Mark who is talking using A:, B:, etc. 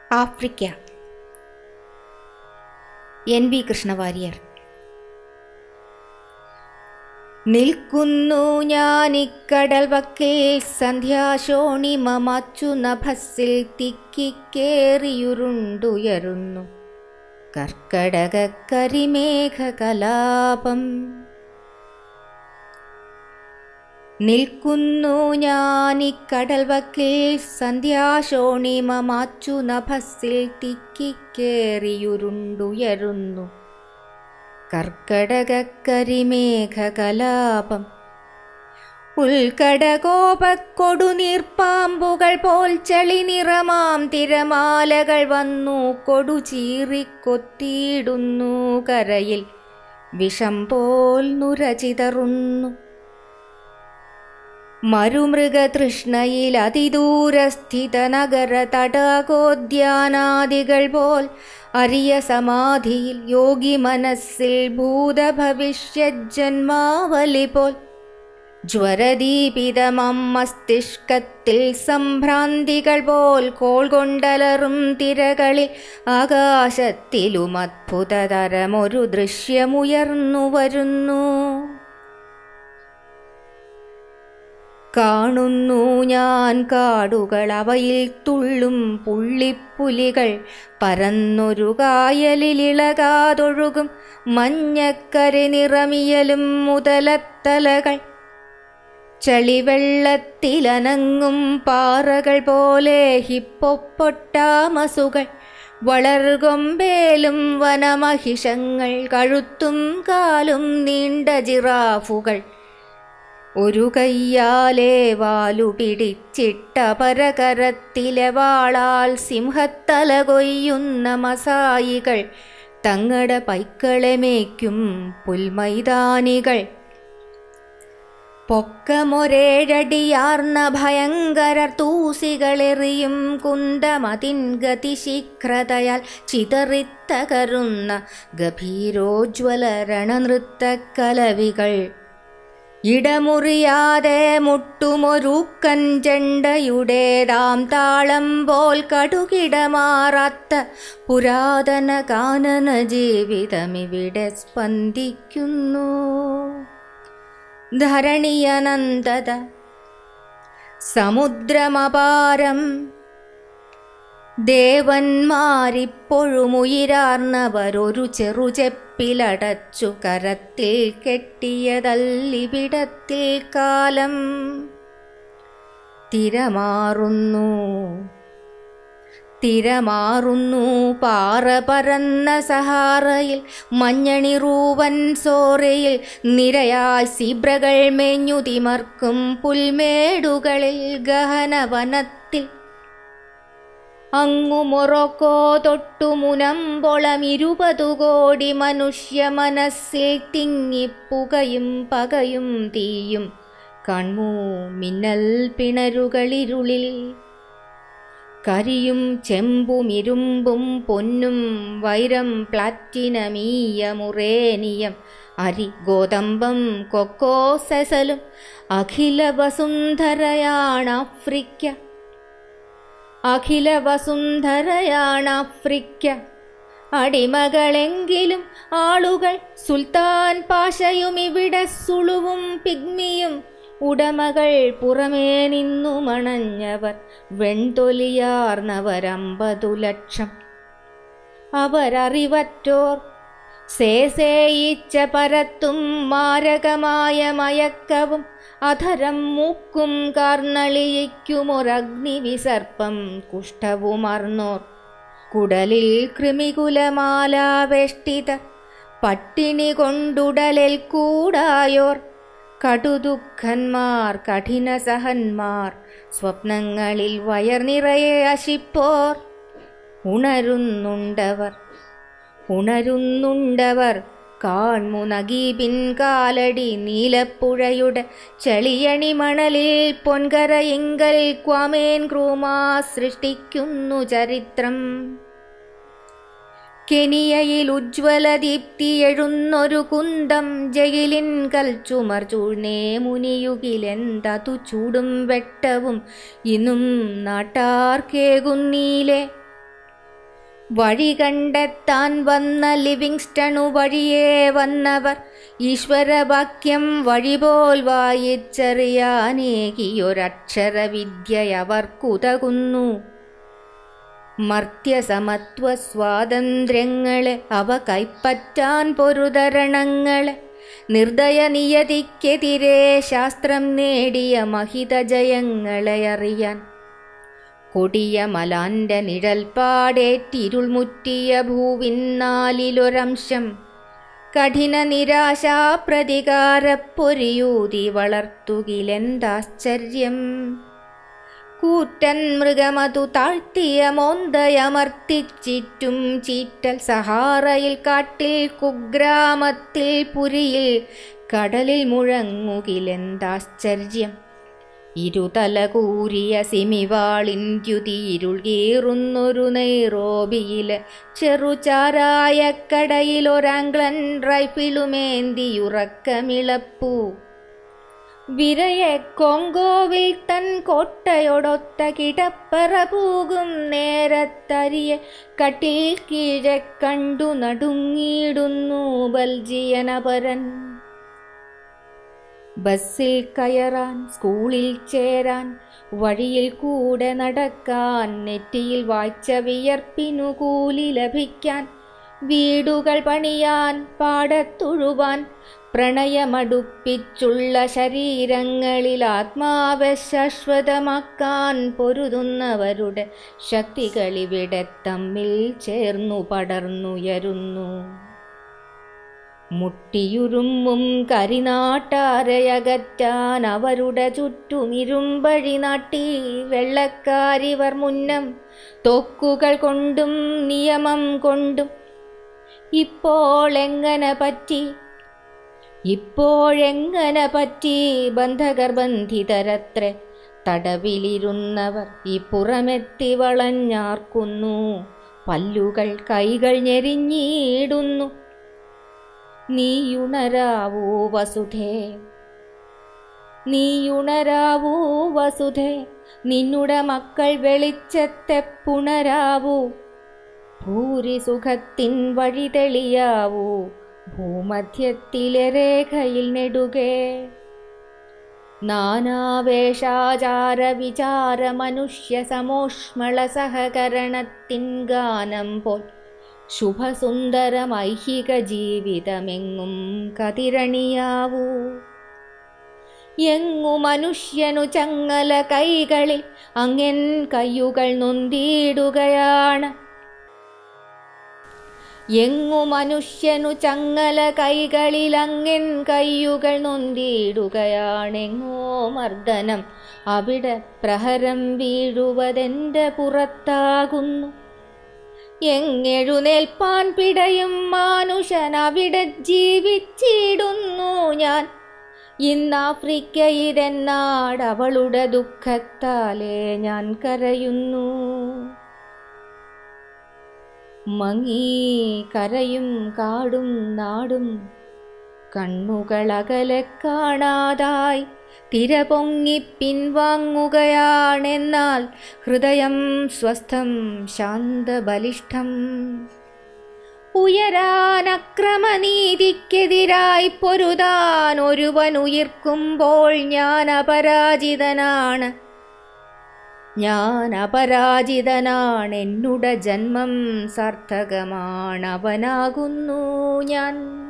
A: Africa N V Krishna Warrier നിൽക്കുന്നു ഞാനിക്കടൽ വക്കേ സന്ധ്യാശോണിമമച്ചു നഭസ്സിൽ തിക്കിക്കേറിയുരുണ്ടുയരുന്നു കർക്കടക കരിമേഘ കലാപം നിൽക്കുന്നു ഞാനിക്കടൽ വക്കിൽ സന്ധ്യാശോണിമമാച്ചു നഭസ്സിൽ തിക്കിക്കേറിയുരുണ്ടുയരുന്നു കർക്കടക കരിമേഘ കലാപം ഉൾക്കടകോപക്കൊടുനീർപ്പാമ്പുകൾ പോൽ ചളി നിറമാം തിരമാലകൾ വന്നു കൊടു ചീറിക്കൊത്തിയിടുന്നു കരയിൽ വിഷം പോൽ നുരചിതറുന്നു മരുമൃഗതൃഷ്ണയിൽ അതിദൂരസ്ഥിത നഗര തടാകോദ്യാനാദികൾ പോൽ അരിയ സമാധിയിൽ യോഗി മനസ്സിൽ ഭൂതഭവിഷ്യജന്മാവലി പോൽ ജ്വരദീപിതമം മസ്തിഷ്കത്തിൽ സംഭ്രാന്തികൾ പോൽ കോൾ കൊണ്ടലറും തിരകളിൽ ആകാശത്തിലും അത്ഭുതതരമൊരു ദൃശ്യമുയർന്നു വരുന്നു കാണുന്നു ഞാൻ കാടുകൾ അവയിൽ തുള്ളും പുള്ളിപ്പുലികൾ പരന്നൊരു കായലിലിളകാതൊഴുകും മഞ്ഞക്കരി നിറമിയലും മുതലത്തലകൾ ചളിവെള്ളത്തിലനങ്ങും പാറകൾ പോലെ ഹിപ്പൊപ്പൊട്ടാമസുകൾ വളർകൊമ്പേലും വനമഹിഷങ്ങൾ കഴുത്തും കാലും നീണ്ട ജിറാഫുകൾ ഒരു കയ്യാലെ വാലു പിടിച്ചിട്ട പരകരത്തിലെ വാളാൽ സിംഹത്തല കൊയ്യുന്ന മസായികൾ തങ്ങട പൈക്കളെ മേയ്ക്കും പുൽമൈതാനികൾ പൊക്കമൊരേഴടിയാർന്ന ഭയങ്കര തൂസികളെറിയും കുന്തമതിൻ ഗതിശീഘ്രതയാൽ ചിതറിത്തകരുന്ന ഗഭീരോജ്വല രണനൃത്തക്കലവികൾ ഇടമുറിയാതെ മുട്ടുമൊരുക്കൻ ചെണ്ടയുടേതാം താളം പോൽ കടുകിടമാറാത്ത പുരാതന കാനന ജീവിതമിവിടെ സ്പന്ദിക്കുന്നു ധരണിയനന്തത സമുദ്രമപാരം ദേവന്മാരിപ്പോഴുമുയിരാർന്നവരൊരു ചെറുചെപ്പിലടച്ചു കരത്തിൽ കെട്ടിയതല്ലിവിടത്തിൽ കാലം തിരമാറുന്നു തിരമാറുന്നു പാറ പരന്ന സഹാറയിൽ മഞ്ഞണിറൂവൻ സോറയിൽ നിരയായി സീബ്രകൾ മേഞ്ഞു തിമർക്കും പുൽമേടുകളിൽ ഗഹനവനത്തിൽ അങ്ങു മൊറോക്കോ തൊട്ടു മുനമ്പോളം ഇരുപതു കോടി മനുഷ്യ മനസ്സിൽ തിങ്ങിപ്പുകയും പകയും തീയും കൺമൂ മിന്നൽ പിണരുകളിരുളിൽ കരിയും ചെമ്പും ഇരുമ്പും പൊന്നും വൈരം പ്ലാറ്റിനമീയമുറേനിയം അരി ഗോതമ്പം കൊക്കോ സെസലും അഖില വസുന്ധരയാണ് ആഫ്രിക്ക അഖില വസുന്ധരയാണ് ആഫ്രിക്ക അടിമകളെങ്കിലും ആളുകൾ സുൽത്താൻ പാശയും ഇവിടെ സുളുവും പിഗ്മിയും ഉടമകൾ പുറമേ നിന്നു മണഞ്ഞവർ വെൺതൊലിയാർന്നവരമ്പതു ലക്ഷം അവരറിവറ്റോർ സേസേയിച്ച പരത്തും മാരകമായ മയക്കവും അധരം മൂക്കും കാർന്നളിയിക്കുമൊരഗ്നി വിസർപ്പം കുഷ്ഠവുമർന്നോർ കുടലിൽ കൃമികുലമാലാവേഷ്ടിത പട്ടിണി കൊണ്ടുടലിൽ കൂടായോർ കടുദുഃഖന്മാർ കഠിനസഹന്മാർ സ്വപ്നങ്ങളിൽ വയർ നിറയെ അശിപ്പോർ ഉണരുന്നുണ്ടവർ ഉണരുന്നുണ്ടവർ കാൺമു നഗീബിൻ കാലടി നീലപ്പുഴയുടെ ചെളിയണി മണലിൽ പൊൻകരയിങ്കൽ ക്വാമേൻ ക്രൂമാ സൃഷ്ടിക്കുന്നു ചരിത്രം കെനിയയിൽ ഉജ്ജ്വല ദീപ്തി എഴുന്നൊരു കുന്തം ജയിലിൻ കൽച്ചുമർ ചൂഴ്ന്നേ മുനിയുകിലെന്തതു ചൂടും വെട്ടവും ഇന്നും നാട്ടാർ കേകുന്നീലെ വഴി കണ്ടെത്താൻ വന്ന ലിവിങ്സ്റ്റണു വഴിയേ വന്നവർ ഈശ്വരവാക്യം വഴിപോൽ വായിച്ചറിയാനേകിയൊരക്ഷരവിദ്യയവർക്കുതകുന്നു മർത്യസമത്വ സ്വാതന്ത്ര്യങ്ങളെ അവ കൈപ്പറ്റാൻ പൊരുതരണങ്ങളെ നിർദ്ദയ നിയതിക്കെതിരെ ശാസ്ത്രം നേടിയ മഹിത ജയങ്ങളെ അറിയാൻ കൊടിയ മലാന്റെ നിഴൽപ്പാടേറ്റിരുൾ മുറ്റിയ ഭൂവിന്നാലിലൊരംശം കഠിന നിരാശാ പ്രതികാരപ്പൊരിയൂതി വളർത്തുകിലെന്താശ്ചര്യം കൂറ്റൻ മൃഗമതു താഴ്ത്തിയ മോന്തയമർത്തിച്ചിറ്റും ചീറ്റൽ സഹാറയിൽ കാട്ടിൽ കുഗ്രാമത്തിൽ പുരിയിൽ കടലിൽ മുഴങ്ങുകിലെന്താശ്ചര്യം ഇരുതല കൂരിയ സിമിവാളിന്ത്യുതിയിരുൾ കീറുന്നൊരു നെയ്റോബിയിലെ ചെറുചാരായ കടയിലൊരാംഗ്ലൻ റൈഫിളുമേന്തിയുറക്കമിളപ്പൂ വിരയെ കൊങ്കോവിൽ തൻ കോട്ടയൊടൊത്ത കിടപ്പറ പൂകും നേരത്തരിയെ കട്ടിൽ കീഴെ കണ്ടു നടുങ്ങിയിടുന്നു ബൽജിയനപരൻ ബസ്സിൽ കയറാൻ സ്കൂളിൽ ചേരാൻ വഴിയിൽ കൂടെ നടക്കാൻ നെറ്റിയിൽ വായിച്ച വിയർപ്പിനു കൂലി ലഭിക്കാൻ വീടുകൾ പണിയാൻ പാടത്തുഴുവാൻ പ്രണയമടുപ്പിച്ചുള്ള ശരീരങ്ങളിൽ ആത്മാവെ ശാശ്വതമാക്കാൻ പൊരുതുന്നവരുടെ ശക്തികളിവിടെ തമ്മിൽ ചേർന്നു പടർന്നുയരുന്നു മുട്ടിയുരുമ്മും കരിനാട്ടാരയകറ്റാൻ അവരുടെ ചുറ്റും ഇരുമ്പഴി നാട്ടി വെള്ളക്കാരിവർ മുന്നം തോക്കുകൾ കൊണ്ടും നിയമം കൊണ്ടും ഇപ്പോൾ എങ്ങനെ പറ്റി ഇപ്പോഴെങ്ങനെ പറ്റി ബന്ധകർ ബന്ധിതരത്രെ തടവിലിരുന്നവർ ഈ പുറമെത്തി വളഞ്ഞാർക്കുന്നു പല്ലുകൾ കൈകൾ ഞെരിഞ്ഞിടുന്നു നീയുണരാവൂ വസുധേ നീയുണരാവൂ വസുധേ നിന്നുടെ മക്കൾ വെളിച്ചത്തെ പുണരാവൂ ഭൂരിസുഖത്തിൻ വഴി തെളിയാവൂ ഭൂമധ്യത്തിലെ രേഖയിൽ നെടുകേ നാനാവേഷാചാര വിചാര മനുഷ്യ സമോഷ്മള സഹകരണത്തിൻ ഗാനം പോൽ ശുഭസുന്ദരമൈഹിക ജീവിതമെങ്ങും കതിരണിയാവൂ എങ്ങു മനുഷ്യനു ചങ്ങല കൈകളിൽ അങ്ങൻ കയ്യുകൾ നൊന്തിടുകയാണ് എങ്ങു മനുഷ്യനു ചങ്ങല കൈകളിൽ അങ്ങൻ കയ്യുകൾ നൊന്തിടുകയാണെങ്ങോ മർദ്ദനം അവിടെ പ്രഹരം വീഴുവതെന്റെ പുറത്താകുന്നു എങ്ങെഴുന്നേൽപ്പാൻ പിടയും മാനുഷൻ അവിടെ ജീവിച്ചിടുന്നു ഞാൻ ഇന്നാഫ്രിക്കയിതെന്നാട് അവളുടെ ദുഃഖത്താലേ ഞാൻ കരയുന്നു മങ്ങി കരയും കാടും നാടും കണ്ണുകളകലെ കാണാതായി തിര പൊങ്ങി പിൻവാങ്ങുകയാണെന്നാൽ ഹൃദയം സ്വസ്ഥം ശാന്തബലിഷ്ഠം ഉയരാൻ അക്രമനീതിക്കെതിരായി പൊരുതാൻ ഒരുവൻ ഉയിർക്കുമ്പോൾ ഞാൻ അപരാജിതനാണ് ഞാൻ അപരാജിതനാണ് എന്നുടെ ജന്മം സാർത്ഥകമാണ് അവനാകുന്നു ഞാൻ